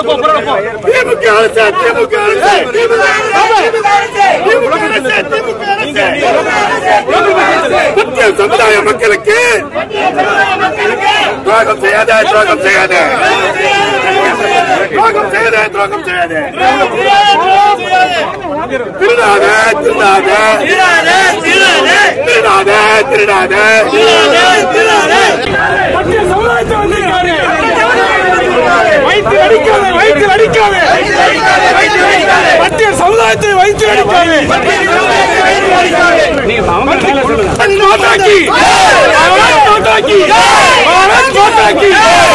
திமுக அரசு திமுக அரசு திமுக அரசு திமுக அரசு மத்திய சமுதாய மக்களுக்கு துரோகம் செய்யாதே துரோகம் செய்யாதே துரோகம் செய்யாதே துரோகம் செய்யாதே திருடாதே திருடாதே திருடாதே திருடாதே மத்திய சமுதாயத்தை வந்திருக்காரு வைத்து அடிக்காதே வைத்து அடிக்காதே மத்திய சமுதாயத்தை வைத்து அடிக்காதே பாரத் மாதா கி பாரத் மாதா கி பாரத் மாதா கி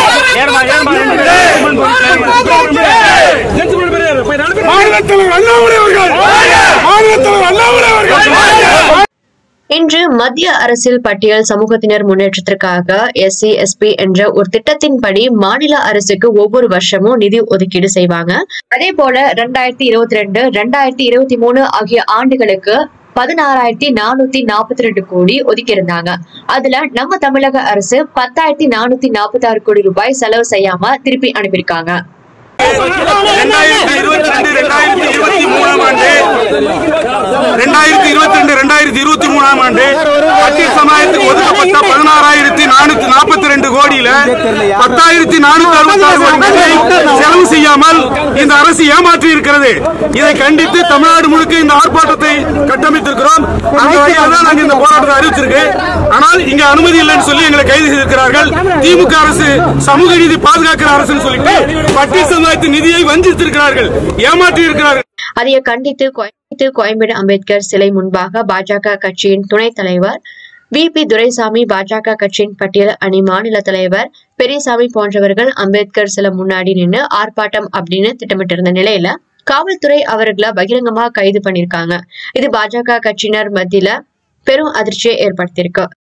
மாநில தலைவர் அண்ணாமலை அவர்கள் மாநில தலைவர் அண்ணாமலை அவர்கள் இன்று மத்திய அரசியல் பட்டியல் சமூகத்தினர் முன்னேற்றத்திற்காக எஸ்சி எஸ்பி என்ற ஒரு திட்டத்தின்படி மாநில அரசுக்கு ஒவ்வொரு வருஷமும் நிதி ஒதுக்கீடு செய்வாங்க அதே போல ரெண்டாயிரத்தி இருபத்தி ரெண்டு ரெண்டாயிரத்தி இருபத்தி மூணு ஆகிய ஆண்டுகளுக்கு பதினாறாயிரத்தி நானூத்தி நாற்பத்தி ரெண்டு கோடி ஒதுக்கி இருந்தாங்க அதுல நம்ம தமிழக அரசு பத்தாயிரத்தி நானூத்தி நாற்பத்தி ஆறு கோடி ரூபாய் செலவு செய்யாம திருப்பி அனுப்பியிருக்காங்க ரெண்டாயிரத்தி இருபத்தி ரெண்டு ரெண்டாயிரத்தி இருபத்தி மூணாம் ஆண்டு ரெண்டாயிரத்தி இருபத்தி ரெண்டு ரெண்டாயிரத்தி இருபத்தி மூணாம் ஆண்டு மத்திய சமுதாயத்துக்கு ஒதுக்கப்பட்ட பதினாறாயிரத்தி நானூத்தி நாற்பத்தி ரெண்டு கோடியில பத்தாயிரத்தி நானூத்தி அறுபத்தி ஆறு கோடி ரூபாயை செலவு செய்யாமல் இந்த அரசு ஏமாற்றி இருக்கிறது இதை கண்டித்து தமிழ்நாடு முழுக்க இந்த ஆர்ப்பாட்டத்தை கட்டமைத்திருக்கிறோம் அந்த வகையில் தான் நாங்கள் இந்த போராட்டத்தை அறிவிச்சிருக்கு ஆனால் இங்க அனுமதி இல்லைன்னு சொல்லி எங்களை கைது செய்திருக்கிறார்கள் திமுக அரசு சமூக நீதி பாதுகாக்கிற அரசுன்னு சொல்லிட்டு பட்டியல் சமுதாயத்தின் நிதியை வஞ்சித்திருக்கிறார்கள் ஏமாற்றி இருக்கிறார்கள் அதைய கண்டித்து கோயம்புத்தூர் கோயம்பேடு அம்பேத்கர் சிலை முன்பாக பாஜக கட்சியின் துணைத் தலைவர் வி பி துரைசாமி பாஜக கட்சியின் பட்டியல் அணி மாநில தலைவர் பெரியசாமி போன்றவர்கள் அம்பேத்கர் சிலை முன்னாடி நின்று ஆர்ப்பாட்டம் அப்படின்னு திட்டமிட்டிருந்த நிலையில காவல்துறை அவர்களை பகிரங்கமா கைது பண்ணிருக்காங்க இது பாஜக கட்சியினர் மத்தியில பெரும் அதிர்ச்சியை ஏற்படுத்தியிருக்கு